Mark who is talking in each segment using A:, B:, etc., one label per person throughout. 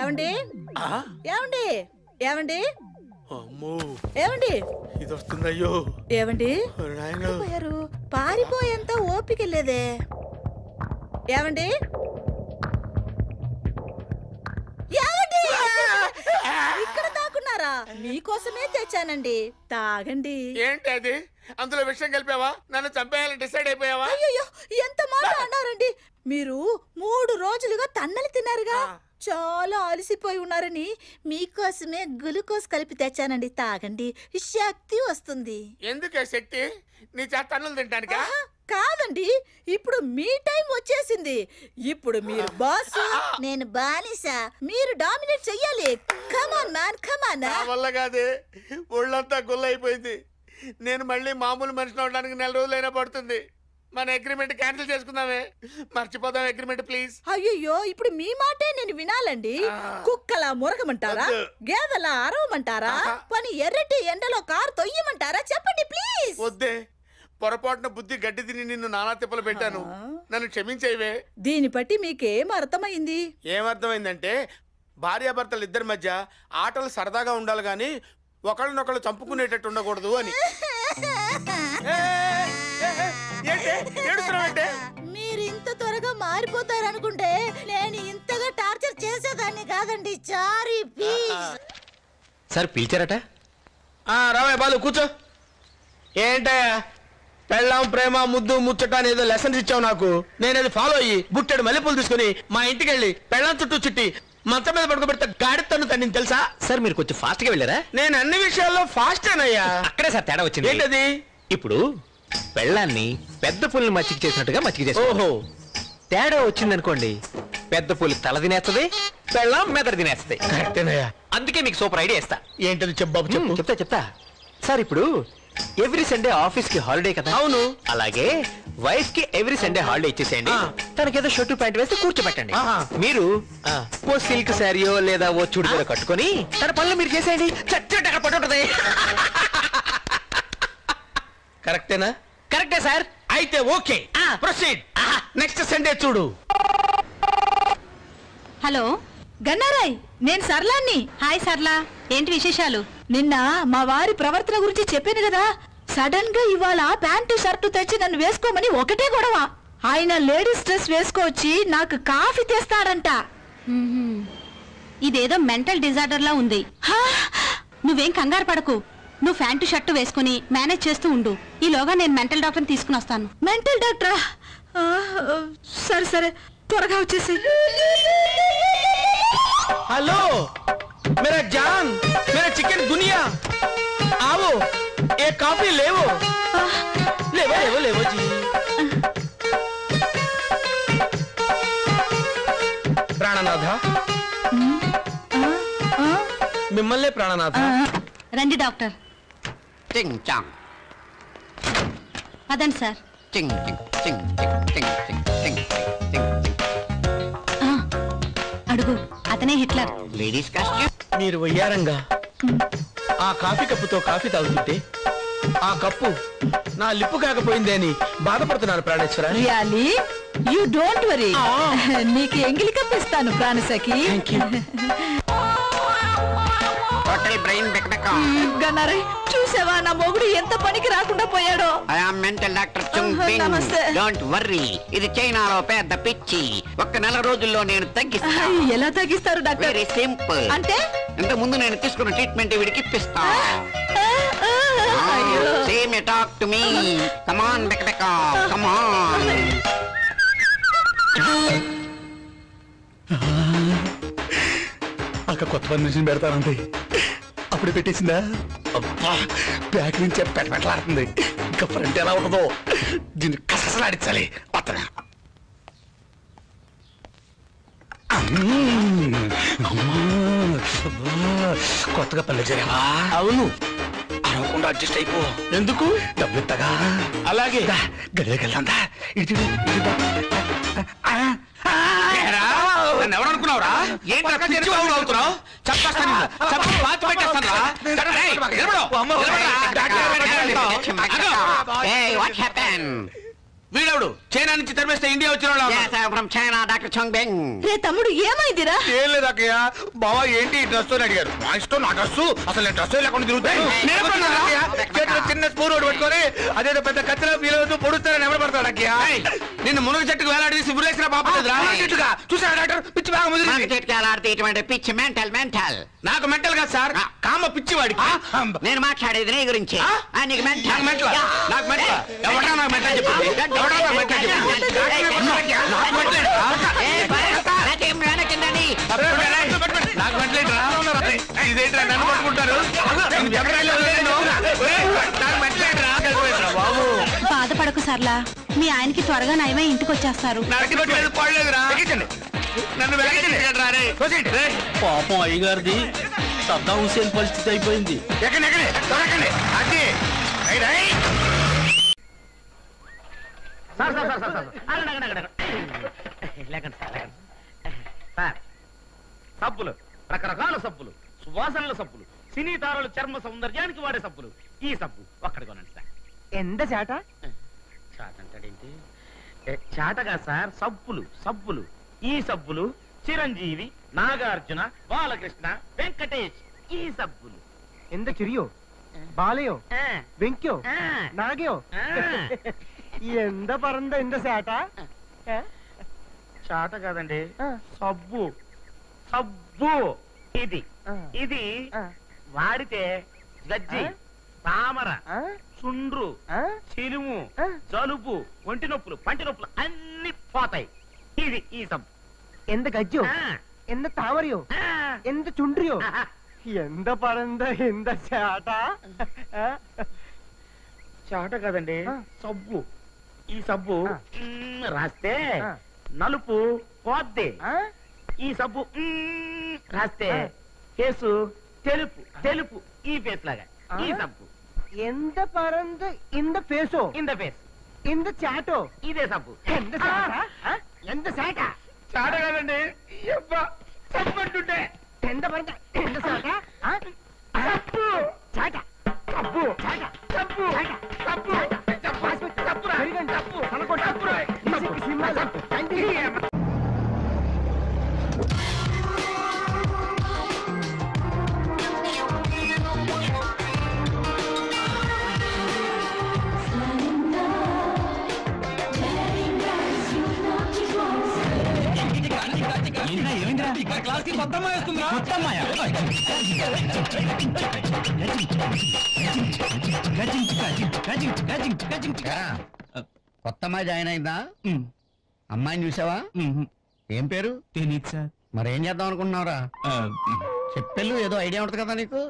A: ఏమండి
B: ఆ?
A: ఏమండి ఏమండి
B: అమ్మో
A: ఏమండి
B: ఇది వస్తుందయ్యో
A: ఏమండి
B: నాయన
A: పోయారు పారిపోయేంత ఓపిక లేదే ఏమండి ఏమండి ఇక్కడ దాక్కున్నారా మీకోసమే తెచ్చానండి తాగండి
B: ఏంటి అది అందులో విషయం కలిపావా నన్ను చంపేయాలని డిసైడ్ అయిపోయావా
A: అయ్యో ఎంత మాట అన్నారండి మీరు మూడు రోజులుగా తన్నలు తిన్నారుగా చాలా అలసిపోయి ఉన్నారని మీకోసమే గ్లూకోజ్ కలిపి తెచ్చానండి తాగండి శక్తి వస్తుంది
B: ఎందుకే శక్తి నీ చేత అన్నులు తింటానికా
A: ఆహా, కాదండి ఇప్పుడు మీ టైం వచ్చేసింది ఇప్పుడు మీరు బాస్ నేను బానిస మీరు డామినేట్ చెయ్యాలి కమాన్ మ్యాన్ కమాన్
B: నా వల్ల కాదే ఒళ్ళంతా గుల్ల అయిపోయింది నేను మళ్ళీ మామూలు మనిషిని అవడానికి నెల రోజులైనా పడుతుంది మన అగ్రిమెంట్ క్యాన్సిల్ చేసుకుందామే మర్చిపోదాం అగ్రిమెంట్ ప్లీజ్
A: అయ్యయ్యో ఇప్పుడు మీ మాటే నేను వినాలండి
B: ఆ.
A: కుక్కలా మురగమంటారా
B: వద్దు.
A: గేదలా అరవమంటారా
B: ఆహా.
A: పని ఎర్రటి ఎండలో కారు తొయ్యమంటారా చెప్పండి ప్లీజ్
B: వద్దే పొరపాటున బుద్ధి గడ్డి తిని నిన్ను నానా తిప్పలు పెట్టాను
A: ఆ.
B: నన్ను క్షమించేవే
A: దీన్ని బట్టి మీకేం అర్థమైంది
B: ఏమర్థమైందంటే భార్యాభర్తలు ఇద్దరి మధ్య ఆటలు సరదాగా ఉండాలి కానీ ఒకళ్ళనొకళ్ళు చంపుకునేటట్టు ఉండకూడదు అని ఏ, ఏ, ఏ, ఏంటి ఏడుస్తున్నావంటే
A: మీరు ఇంత త్వరగా మారిపోతారనుకుంటే నేను ఇంతగా టార్చర్ చేసేదాన్ని కాదండి చారీ ప్లీజ్
C: సార్ పిలిచారట
B: రావయ్య బాలు కూర్చో ఏంటయ్యా పెళ్ళాం ప్రేమ ముద్దు ముచ్చట అని ఏదో లెసన్స్ ఇచ్చావు నాకు నేను అది ఫాలో అయ్యి బుట్టెడు మల్లెపూలు తీసుకుని మా ఇంటికి వెళ్ళి పెళ్ళాం చుట్టూ చుట్టి మంచం మీద పడుకోబెడితే గాడి తన్ను తన్ని తెలుసా
C: సార్ మీరు కొంచెం ఫాస్ట్ గా వెళ్ళారా
B: నేను అన్ని విషయాల్లో ఫాస్ట్ అయ్యా
C: అక్కడే సార్ తేడా వచ్చింది
B: ఏంటది
C: ఇప్పుడు పెళ్ళాన్ని పెద్ద పుల్ని మచ్చిక చేసినట్టుగా మచ్చిక చేసి
B: ఓహో
C: తేడా వచ్చిందనుకోండి పెద్ద పులి తల తినేస్తుంది పెళ్ళాం మెదడు తినేస్తుంది
B: కరెక్టేనయ్యా
C: అందుకే మీకు సూపర్ ఐడియా ఇస్తా
B: ఏంటది చెప్పు చెప్పు
C: చెప్తా చెప్తా సార్ ఇప్పుడు ఎవ్రీ సండే ఆఫీస్ కి హాలిడే కదా
B: అవును.
C: అలాగే వైఫ్ కి ఎవ్రీ సండే హాలిడే ఇచ్చేసేయండి
B: ఆ.
C: తనకేదో షర్టు ప్యాంట్ వేస్తే కూర్చోబెట్టండి
B: ఆహా.
C: మీరు
B: ఆ.
C: ఓ సిల్క్ శారీయో లేదా ఓ చుడిదారో కట్టుకొని తన పనులు మీరు చేసేయండి చచ్చేట అక్కడ పడి ఉంటది
B: కరెక్టేనా
C: కరెక్టే సార్
B: అయితే ఓకే
C: ఆ.
B: ప్రొసీడ్ నెక్స్ట్ సండే చూడు
D: హలో
A: గన్నారాయ్ నేను సర్లాన్ని
D: హాయ్ సర్లా ఏంటి విశేషాలు
A: నిన్న మా వారి ప్రవర్తన గురించి చెప్పాను కదా సడన్ గా ఇవాళ ప్యాంటు షర్టు తెచ్చి నన్ను వేసుకోమని ఒకటే గొడవ ఆయన లేడీస్ డ్రెస్ వేసుకొచ్చి నాకు కాఫీ తెస్తాడంట
D: మ్మ్హ్మ్. ఇదేదో మెంటల్ డిజార్డర్ లా ఉంది
A: హా!
D: నువ్వేం కంగారు పడకు నువ్వు ప్యాంటు షర్టు వేసుకుని మేనేజ్ చేస్తూ ఉండు ఈలోగా నేను మెంటల్ డాక్టర్ని తీసుకుని వస్తాను
A: మెంటల్ డాక్టరా ఆ, సరే సరే త్వరగా వచ్చేసి
B: हेलो मेरा जान मेरा चिकन दुनिया आओ एक कॉफी लेवो लेवो लेवो लेवो जी ప్రాణనాథ మిమ్మల్నే ప్రాణనాథ
D: రండి డాక్టర్
E: చింగ్ చాంగ్
D: పదండి సార్
E: చింగ్ చింగ్ చింగ్ చింగ్ చింగ్ చింగ్ చింగ్ చింగ్ చింగ్
D: ఆ, అడుగు అతనే హిట్లర్
E: లేడీస్ కాస్ట్యూమ్
B: మీరు వయ్యారంగా ఆ కాఫీ కప్పుతో కాఫీ తాగుతుంటే ఆ కప్పు నా లిప్పు కాకపోయిందే అని బాధపడుతున్నాను ప్రాణేశ్వర
A: రియాలీ యూ డోంట్ వరీ
B: ఆ.
A: నీకు ఎంగిలి కప్పిస్తాను ప్రాణసఖి
B: థ్యాంక్ యూ
E: టోటల్ బ్రెయిన్ బెక్
A: గన్నారై చూసావా నా మొగుడు ఎంత పనికి రాకుండా పోయాడో
E: I am mental doctor Chung
A: ఆహా,
E: పింగ్
A: నమస్తే.
E: డోంట్ వర్రీ ఇది చైనాలో పెద్ద పిచ్చి ఒక్క నెల రోజుల్లో నేను తగ్గిస్తా
A: ఎలా తగ్గిస్తారు డాక్టర్
E: వెరీ సింపుల్
A: అంటే
E: ఇంత ముందు నేను తీసుకున్న ట్రీట్మెంట్ వీడికి ఇప్పిస్తా
A: ఆ, ఆ, అయ్యో.
E: Same talk to me come on బెక్ బెక్ కమాన్
F: అక్క కొత్త పని నుంచి పెడతానంది అప్పుడే పెట్టేసిందా అబ్బా బ్యాక్ నుంచి పెట్టబెట్టలాడుతుంది ఇంకా ఫ్రంట్ ఎలా ఉండదో దీన్ని కసలాడించాలి అతను కొత్తగా పల్లె చేరావా
B: అవును
F: అరవకుండా అడ్జస్ట్ అయిపో
B: ఎందుకు
F: డబ్బుత్తగా
B: అలాగే
F: గదిలోకి వెళ్దాందా ఇటు చూడు, ఇటు చూడు. ఆ, ఆ,
E: ఏరా, నన్ను ఎవరు అనుకున్నావురా ఏంట్రా పిచ్చి వాగుడు అవుతున్నావు చంపేస్తాను నిన్ను. చంపి పాతి పెట్టేస్తాను రా. రేయ్, నిలబడు.
B: అమ్మ,
E: నిలబడురా.
B: డాక్టర్ గారు
E: ఆగు.
B: వెంటనే
E: Hey, what happened? వీడవుడు చైనా నుంచి తరిమేస్తే ఇండియా వచ్చిన వాళ్ళ
G: Yes, I'm from China, Dr. Chong Beng.
A: రే తమ్ముడు ఏమైందిరా
B: ఏం లేదు అక్కయ్య బావా ఏంటి ఈ డ్రెస్ అని అడిగారు నా ఇష్టం నా డ్రెస్ అసలు నేను డ్రెస్ లేకుండా తిరుగుతాను
G: ఏయ్,
B: నేను ఎప్పుడు అన్నాను అక్కయ్య? చేతిలో చిన్న స్పూన్ ఒకటి పట్టుకొని అదేదో పెద్ద కత్తిలో పీలవద్దు పొడుస్తారని ఎవరు పడతాడు అక్కయ్య
E: నిన్ను మునగ చెట్టుకు వేలాడేసి ఉరేసిన పాప
B: చెట్టుగా చూసారా డాక్టర్ పిచ్చి బాగా
G: మనకి
B: ముదిరింది
G: చిట్కాలు ఆడితే ఇటువంటి పిచ్చి మెంటల్ మెంటల్
E: నాకు మెంటల్ కాదు సార్ కామ పిచ్చి వాడికి
G: నేను మాట్లాడేది నీ గురించి
E: ఆ?
G: ఆ, నీకు మెంటల్
E: నాకు మెంటల్ నాకు మెంటల్ ఎవడా నాకు మెంటల్ చెప్పింది ఎవడా నాకు మెంటల్ చెప్పింది నాకు మెంటల్ నాకు మెంటల్ ఇదేంట్రా నన్ను పట్టుకుంటారు నేను జబరాయిలో వదిలేను. ఒరేయ్, నాకు మెంటల్ ఏంట్రా? బాబు
D: బాధపడకు సర్లా మీ ఆయనకి త్వరగా నయమై ఇంటికి వచ్చేస్తారు
E: నరకట్లేదు పడలేదురా నన్ను వెనకెట్టండి రే రే
H: పాపం అయ్యగారిది సద్దాం హుసేన్ పరిస్థితి అయిపోయింది
B: ఎక్కండి ఎక్కండి దొరకండి అది right right
G: sir sir sir sir sir అక్కడ అక్కడ అక్కడ లేకండి సార్ లేకండి సార్ సబ్బులు రకరకాల సబ్బులు సువాసనల సబ్బులు సినీ తారల చర్మ సౌందర్యానికి వాడే సబ్బులు ఈ సబ్బు ఒక్కడి కొనండి సార్
C: ఎంత చాట
G: చాట అంటాడేంటి ఏ, చాటగా సార్ సబ్బులు సబ్బులు ఈ సబ్బులు చిరంజీవి నాగార్జున బాలకృష్ణ వెంకటేష్ ఈ సబ్బులు
C: ఎంత చిరియో బాలയോ
G: ఆ,
C: వెంక్యో
G: ఆ,
C: నాగയോ
G: ఆ.
C: ఎంత పరంద ఎంత శాట
G: చాట కాదండి
C: ఆ.
G: సబ్బు సబ్బు ఇది
C: ఆ.
G: ఇది
C: ఆ.
G: వాడితే గజ్జి
C: ఆ?
G: తామర
C: ఆ?
G: చుండ్రు
C: ఆ?
G: చిలుము
C: ఆ?
G: జలుబు ఒంటి నొప్పులు పంటి నొప్పులు అన్ని పోతాయి ఇది ఈ సబ్బు
C: ఎంత గజ్జో
G: ఆ,
C: ఎంత తామరియో
G: ఆ,
C: ఎంత చుండ్రియో
G: ఆ,
C: ఎంత పరంద ఎంత చాట
G: చాట కాదండి
C: ఆ.
G: సబ్బు ఈ సబ్బు
C: ఆ.
G: మ్, రాస్తే
C: ఆ.
G: నలుపు పోద్ది
C: ఆ?
G: ఈ సబ్బు మ్, రాస్తే
C: ఆ.
G: ఫేసు తెలుపు తెలుపు ఈ ఫేస్ లాగా ఈ
C: ఆ?
G: సబ్బు
C: ఎంత పరంద ఇంత ఫేసో
G: ఇంద ఫేస్
C: ఇంత చాటో
G: ఇదే సబ్బు
C: ఎంత చాట ఆ? ఎంత చాట
G: చాట కాదండి సబ్బు అంటుంటే
C: ఎంత పరంద ఎంత చాట ఆ?
G: సబ్బు
C: చాట
G: సబ్బు
C: చాట
G: సబ్బు
C: సబ్బు
G: సబ్బు
C: ఆసుపత్రి.
G: సబ్బురా.
C: పెరిగండి.
G: సబ్బు
C: తలకొట్టు.
G: సబ్బురా.
C: ఈసెక్కి సినిమాలు. తండ్రి.
F: కొత్త అమ్మాయి జాయిన్ అయిందా అమ్మాయిని చూసావా ఏం పేరు
H: తెలియదు సార్
F: మరేం చేద్దాం అనుకుంటున్నావురా చెప్పెళ్ళు ఏదో ఐడియా ఉంటుంది కదా నీకు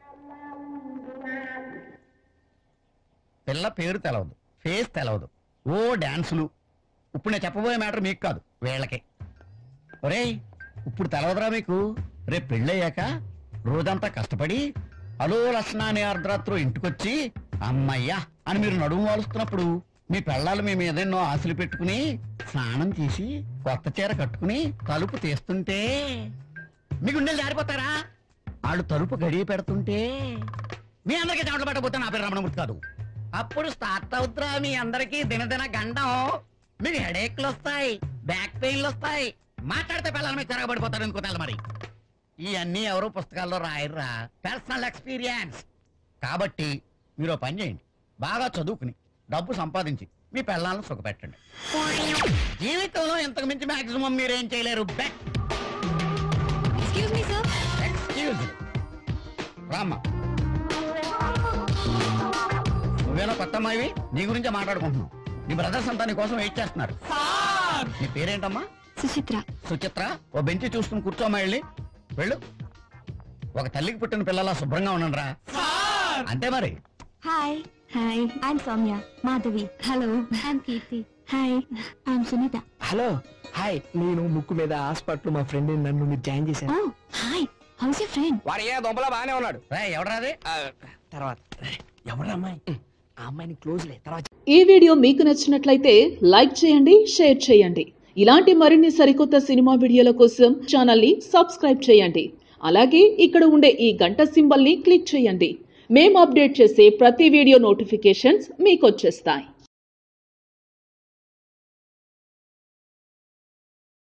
F: పిల్ల పేరు తెలవదు ఫేస్ తెలవదు ఓ డాన్సులు ఇప్పుడు నేను చెప్పబోయే మ్యాటర్ మీకు కాదు వీళ్ళకి ఒరేయ్ ఇప్పుడు తెలవదురా మీకు రేపు పెళ్ళయ్యాక రోజంతా కష్టపడి అలో లక్షణ అనే అర్ధరాత్రు ఇంటికొచ్చి అమ్మయ్యా అని మీరు నడుము వాలుస్తున్నప్పుడు మీ పెళ్ళాలు మీ మీద ఎన్నో ఆశలు పెట్టుకుని స్నానం చేసి కొత్త చీర కట్టుకుని తలుపు తీస్తుంటే మీ గుండెలు జారిపోతారా వాళ్ళు తలుపు గడియ పెడుతుంటే మీ అందరికీ చెమటలు పట్టబోతే నా పేరు రమణమూర్తి కాదు అప్పుడు స్టార్ట్ అవుతురా మీ అందరికీ దినదిన గండం మీకు హెడేక్లు వస్తాయి బ్యాక్ పెయిన్లు వస్తాయి మాట్లాడితే పిల్లల మీద తిరగబడిపోతారు అనుకుంటారు మరి ఇవన్నీ ఎవరో పుస్తకాల్లో రాయర్రా పర్సనల్ ఎక్స్పీరియన్స్ కాబట్టి మీరు ఓ పని చేయండి బాగా చదువుకుని డబ్బు సంపాదించి మీ పిల్లలను సుఖపెట్టండి జీవితంలో ఇంతకు మించి మాక్సిమం మీరేం చేయలేరు బెట్
D: ఎక్స్క్యూజ్ మీ సార్
F: ఎక్స్క్యూజ్ రామ్మా నువ్వేనా కొత్త అమ్మాయివి నీ గురించే మాట్లాడుకుంటున్నావు నీ బ్రదర్స్ అంతా నీ కోసం వెయిట్ చేస్తున్నారు నీ పేరేంటమ్మా
D: సుచిత్ర
F: సుచిత్ర ఓ బెంచి చూసుకుని కూర్చోమ్మా వెళ్ళి వెళ్ళు ఒక తల్లికి పుట్టిన పిల్లలా శుభ్రంగా ఉండండిరా అంతే మరి
D: hi hi I'm Soumya Madhavi hello I'm Keerthi hi I'm Sunitha
H: hello hi నేను ముక్కు మీద హాస్పిటల్ మా ఫ్రెండ్ నన్ను మీరు జాయిన్ చేశాను
D: oh hi how's your friend
H: వాడు ఏ దొంపలా బాగానే ఉన్నాడు
F: రా ఎవడరాది
H: తర్వాత ఎవరు అమ్మాయి ఆ అమ్మాయిని క్లోజ్ లే తర్వాత
I: ఈ వీడియో మీకు నచ్చినట్లయితే లైక్ చేయండి షేర్ చేయండి ఇలాంటి మరిన్ని సరికొత్త సినిమా వీడియోల కోసం ఛానల్ని సబ్స్క్రైబ్ చేయండి అలాగే ఇక్కడ ఉండే ఈ గంట సింబల్ని క్లిక్ చేయండి మేము అప్డేట్ చేసే ప్రతి వీడియో నోటిఫికేషన్స్ మీకు వచ్చేస్తాయి